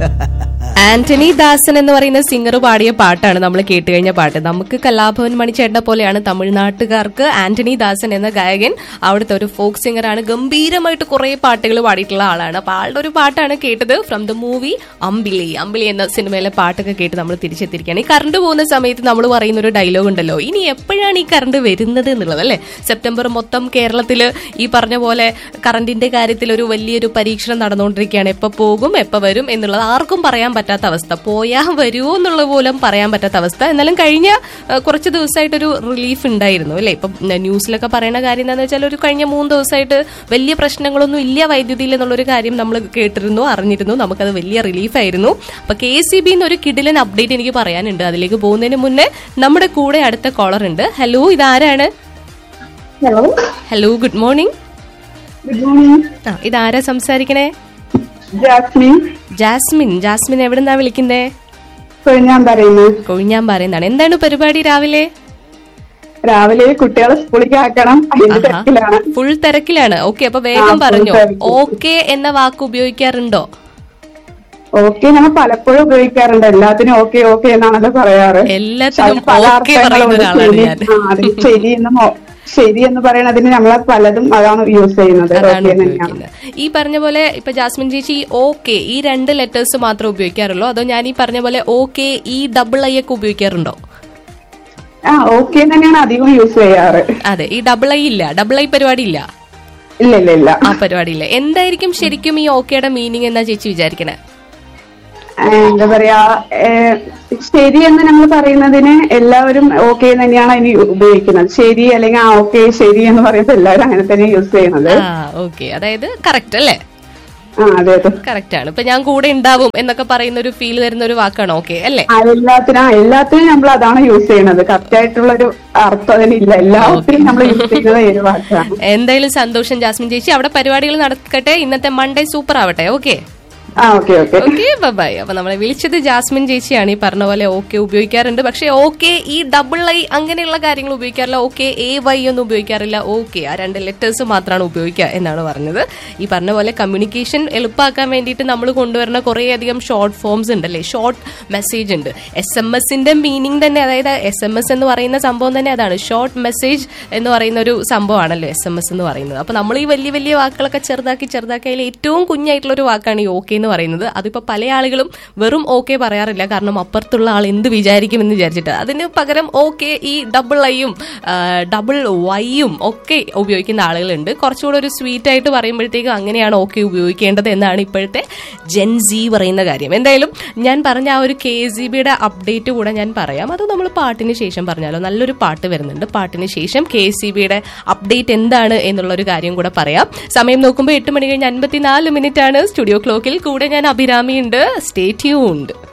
ആന്റണി ദാസൻ എന്ന് പറയുന്ന സിംഗർ പാടിയ പാട്ടാണ് നമ്മൾ കേട്ട് കഴിഞ്ഞ പാട്ട് നമുക്ക് കലാഭവൻ മണിച്ചേട്ടനെ പോലെയാണ് തമിഴ്നാട്ടുകാർക്ക് ആന്റണി ദാസൻ എന്ന ഗായകൻ അവിടുത്തെ ഒരു ഫോക്ക് സിംഗറാണ് ഗംഭീരമായിട്ട് കുറെ പാട്ടുകൾ പാടിയിട്ടുള്ള ആളാണ് അപ്പൊ ആളുടെ ഒരു പാട്ടാണ് കേട്ടത് from the movie Ambili Ambili എന്ന സിനിമയിലെ പാട്ടൊക്കെ കേട്ട് നമ്മൾ തിരിച്ചെത്തിരിക്കുകയാണ് ഈ കറണ്ട് പോകുന്ന സമയത്ത് നമ്മൾ പറയുന്ന ഒരു ഡയലോഗ് ഉണ്ടല്ലോ ഇനി എപ്പോഴാണ് ഈ കറണ്ട് വരുന്നത് എന്നുള്ളത് അല്ലെ സെപ്റ്റംബർ മൊത്തം കേരളത്തിൽ ഈ പറഞ്ഞ പോലെ കറണ്ടിന്റെ കാര്യത്തിൽ ഒരു വലിയൊരു പരീക്ഷണം നടന്നുകൊണ്ടിരിക്കുകയാണ് എപ്പോ പോകും എപ്പോ വരും എന്നുള്ളത് ആർക്കും പറയാൻ പറ്റാത്ത അവസ്ഥ പോയാ വരുമോ എന്നുള്ള പോലും പറയാൻ പറ്റാത്ത അവസ്ഥ എന്നാലും കഴിഞ്ഞ ആ, കുറച്ച് ദിവസമായിട്ടൊരു റിലീഫ് ഉണ്ടായിരുന്നു അല്ലെ ഇപ്പം ന്യൂസിലൊക്കെ പറയുന്ന കാര്യം എന്താണെന്ന് വെച്ചാൽ ഒരു കഴിഞ്ഞ മൂന്ന് ദിവസമായിട്ട് വലിയ പ്രശ്നങ്ങളൊന്നും ഇല്ല വൈദ്യുതിയിൽ എന്നുള്ളൊരു കാര്യം നമ്മൾ കേട്ടിരുന്നു അറിഞ്ഞിരുന്നു നമുക്കത് വലിയ റിലീഫായിരുന്നു അപ്പൊ കെ സി ബി എന്നൊരു കിടിലൻ അപ്ഡേറ്റ് എനിക്ക് പറയാനുണ്ട് അതിലേക്ക് പോകുന്നതിന് മുന്നേ നമ്മുടെ കൂടെ അടുത്ത കോളർ ഉണ്ട് ഹലോ ഇതാരാണ് hello hello good morning good morning ആ ഇതാരാ സംസാരിക്കണേ ജാസ്മിൻ ജാസ്മിൻ ജാസ്മിൻ എവിടെന്നാ വിളിക്കുന്നേ ഞാൻ പറയുന്നത് കൊഴിഞ്ഞാൻ പറയുന്നതാണ് എന്താണ് പരിപാടി രാവിലെ രാവിലെ കുട്ടികളെ സ്കൂളിലേക്ക് ആക്കണം അതിന്റെ തിരക്കിലാണ് ഫുൾ തിരക്കിലാണ് ഓക്കെ അപ്പൊ ആ, വേഗം full പറഞ്ഞോ തിരക്ക്. ഓക്കെ എന്ന വാക്ക് ഉപയോഗിക്കാറുണ്ടോ ഓക്കെ നമ്മൾ പലപ്പോഴും ഉപയോഗിക്കാറുണ്ട് എല്ലാത്തിനും ഓക്കെ ഓക്കെ എന്നാണല്ലോ പറയാറ് എല്ലാത്തിനും അതിന് പല okay പറയുന്ന അർത്ഥങ്ങളുണ്ട്. ഒരാളാണ് ശരി, ഞാൻ. ആ, അതിന് ശരി എന്ന് മോ- ശരി എന്ന് പറയണതിന് നമ്മൾ പലതും അതാണ് യൂസ് ചെയ്യുന്നത് അതാണ് ഓക്കെ തന്നെയാണ് ഉപയോഗിക്കുന്നത് ഈ പറഞ്ഞ പോലെ ഇപ്പൊ ജാസ്മിൻ ചേച്ചി ഓക്കെ ഈ രണ്ട് ലെറ്റേഴ്സ് മാത്രം ഉപയോഗിക്കാറുള്ളൂ അതോ ഞാൻ ഈ പറഞ്ഞ പോലെ ഓക്കെ ഈ ഡബിൾ ഐ ഒക്കെ ഉപയോഗിക്കാറുണ്ടോ ആ ഓക്കെ തന്നെയാണ് അധികം യൂസ് ചെയ്യാറ് അതെ ഈ ഡബിൾ ഐ ഇല്ല ഡബിൾ ഐ പരിപാടി ഇല്ല ഇല്ല ഇല്ല ഇല്ല ആ പരിപാടി ഇല്ല എന്തായിരിക്കും ശരിക്കും ഈ ഓക്കെയുടെ മീനിങ് എന്നാ ചേച്ചി വിചാരിക്കണേ ആ, എന്താ പറയാ ഏ, ശരി എന്ന് നമ്മൾ പറയുന്നതിന് എല്ലാവരും ഓക്കെ തന്നെയാണ് ഇനി ഉപയോഗിക്കുന്നത് ശരി അല്ലെങ്കിൽ ആ ഓക്കെ ശരി എന്ന് പറയുമ്പോൾ എല്ലാവരും അങ്ങനെ തന്നെ യൂസ് ചെയ്യുന്നത് ആ ഓക്കെ അതായത് കറക്റ്റ് അല്ലേ ആ അതെ അതെ കറക്റ്റ് ആണ് ഇപ്പൊ ഞാൻ കൂടെ ഉണ്ടാവും എന്നൊക്കെ പറയുന്ന ഒരു ഫീൽ തരുന്ന ഒരു വാക്കാണ് ഓക്കെ അല്ലേ ആ, എല്ലാത്തിനും ആ, എല്ലാത്തിനും നമ്മൾ അതാണ് യൂസ് ചെയ്യുന്നത് കറക്റ്റ് ആയിട്ടുള്ള ഒരു അർത്ഥം അതിനില്ല എല്ലാത്തിനും നമ്മൾ യൂസ് ചെയ്യുന്നത് ഈ ഒരു വാക്കാണ് എന്തായാലും സന്തോഷം ജാസ്മിൻ ചേച്ചി അവിടെ പരിപാടികൾ നടക്കട്ടെ ഇന്നത്തെ മൺഡേ സൂപ്പർ ആവട്ടെ ഓക്കെ ആ ഓക്കെ ഓക്കെ ഓക്കെ ബൈ അപ്പൊ നമ്മളെ വിളിച്ചത് ജാസ്മിൻ ചേച്ചിയാണ് ഈ പറഞ്ഞ പോലെ ഓക്കെ ഉപയോഗിക്കാറുണ്ട് പക്ഷെ ഓക്കെ ഈ ഡബിൾ ഐ അങ്ങനെയുള്ള കാര്യങ്ങൾ ഉപയോഗിക്കാറില്ല ഓക്കെ എ വൈ ഒന്നും ഉപയോഗിക്കാറില്ല ഓക്കെ ആ രണ്ട് ലെറ്റേഴ്സ് മാത്രമാണ് ഉപയോഗിക്കുക എന്നാണ് പറഞ്ഞത് ഈ പറഞ്ഞ പോലെ കമ്മ്യൂണിക്കേഷൻ എളുപ്പമാക്കാൻ വേണ്ടിയിട്ട് നമ്മൾ കൊണ്ടുവരുന്ന കുറേയധികം ഷോർട്ട് ഫോംസ് ഉണ്ടല്ലേ ഷോർട്ട് മെസ്സേജ് ഉണ്ട് എസ് എം എസിന്റെ മീനിങ് തന്നെ അതായത് എസ് എം എസ് എന്ന് പറയുന്ന സംഭവം തന്നെ അതാണ് ഷോർട്ട് മെസ്സേജ് എന്ന് പറയുന്ന ഒരു സംഭവമാണല്ലോ എസ് എം എസ് എന്ന് പറയുന്നത് അപ്പൊ നമ്മൾ ഈ വലിയ വലിയ വാക്കുകളൊക്കെ ചെറുതാക്കി ചെറുതാക്കി അതിൽ ഏറ്റവും കുഞ്ഞായിട്ടുള്ള ഒരു വാക്കാണ് ഈ ഓക്കെ എന്ന് പറയുന്നത് അതിപ്പോ പല ആളുകളും വെറും ഓക്കെ പറയാറില്ല കാരണം അപ്പുറത്തുള്ള ആൾ എന്ത് വിചാരിക്കുമെന്ന് വിചാരിച്ചിട്ട് അതിന് പകരം ഓക്കെ ഈ ഡബിൾ ഐയും ഡബിൾ വൈയും ഒക്കെ ഉപയോഗിക്കുന്ന ആളുകളുണ്ട് കുറച്ചുകൂടെ ഒരു സ്വീറ്റ് ആയിട്ട് പറയുമ്പോഴത്തേക്കും അങ്ങനെയാണ് ഓക്കെ ഉപയോഗിക്കേണ്ടത് എന്നാണ് ഇപ്പോഴത്തെ ജെൻസി പറയുന്ന കാര്യം എന്തായാലും ഞാൻ പറഞ്ഞ ആ ഒരു കെ സി ബിയുടെ അപ്ഡേറ്റ് കൂടെ ഞാൻ പറയാം അത് നമ്മൾ പാട്ടിന് ശേഷം പറഞ്ഞാലോ നല്ലൊരു പാട്ട് വരുന്നുണ്ട് പാട്ടിന് ശേഷം കെ സി ബിയുടെ അപ്ഡേറ്റ് എന്താണ് എന്നുള്ള ഒരു കാര്യം കൂടെ പറയാം സമയം നോക്കുമ്പോൾ എട്ട് മണി കഴിഞ്ഞ് അൻപത്തിനാല് മിനിറ്റ് ആണ് സ്റ്റുഡിയോ ക്ലോക്കിൽ കൂടെ ഞാൻ അഭിരാമി ഉണ്ട് സ്റ്റേ ട്യൂൺഡ്